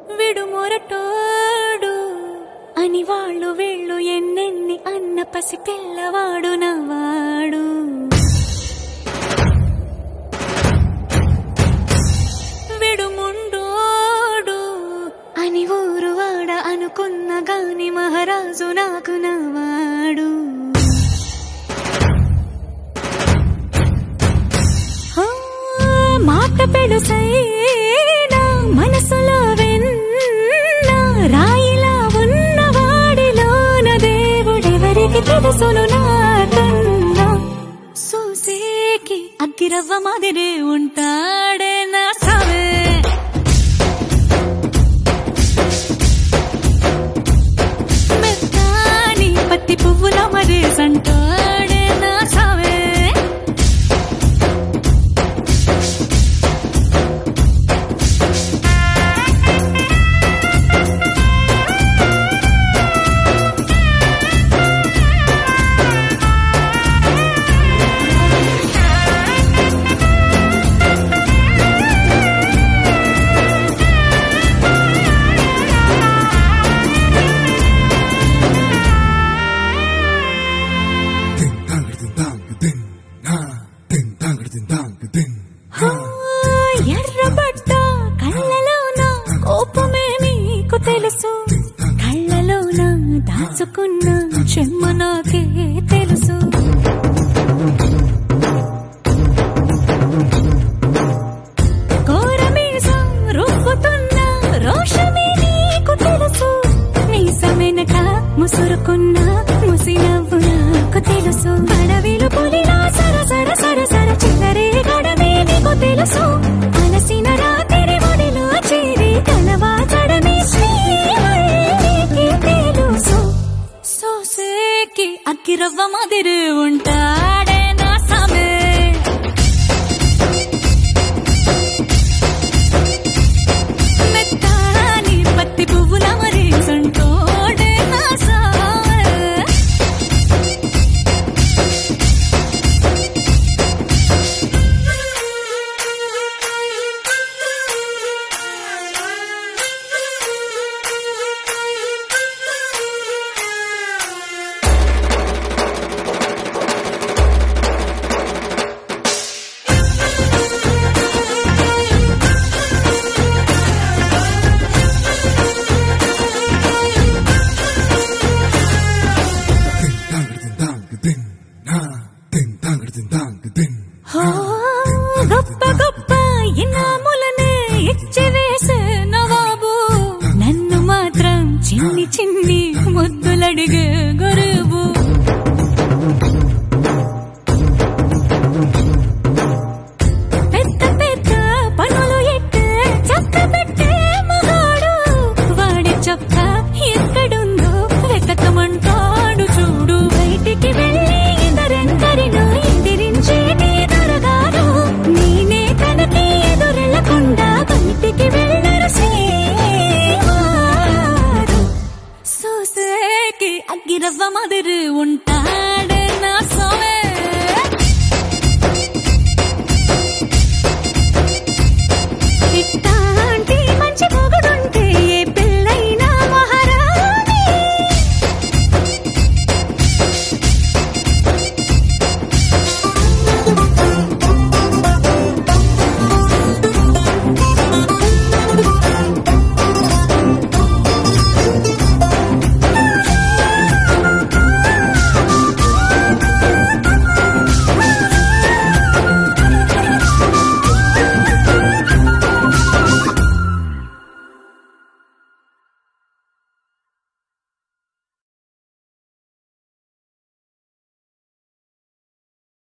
విడు మొరటోడు అని వాళ్ళు వీళ్ళు ఎన్నెన్ని అన్న పసి పిల్లవాడు నవ్వాడు విడుముండోడు అని ఊరు వాడ అనుకున్న గాని మహారాజు నాకు నవ్వాడు ఆ, మాట పెడుసైనా మనసులో వెన్న రాయిలా ఉన్నవాడిలోన దేవుడెవరికి తెలుసును నాకన్నా సూసేకి అగ్గిరవ్వ మాదిరే ఉంటాడే నా సవే మెత్తాని పత్తి పువ్వుల మరే సంటాడే నా సవే Ding dang ding dang ding ha ding dang ding dang ding ha ఎర్రబడ్డ కళ్ళలోన కోపమే నీకు తెలుసు కళ్ళలోన దాచుకున్న చెమ్మ నాకు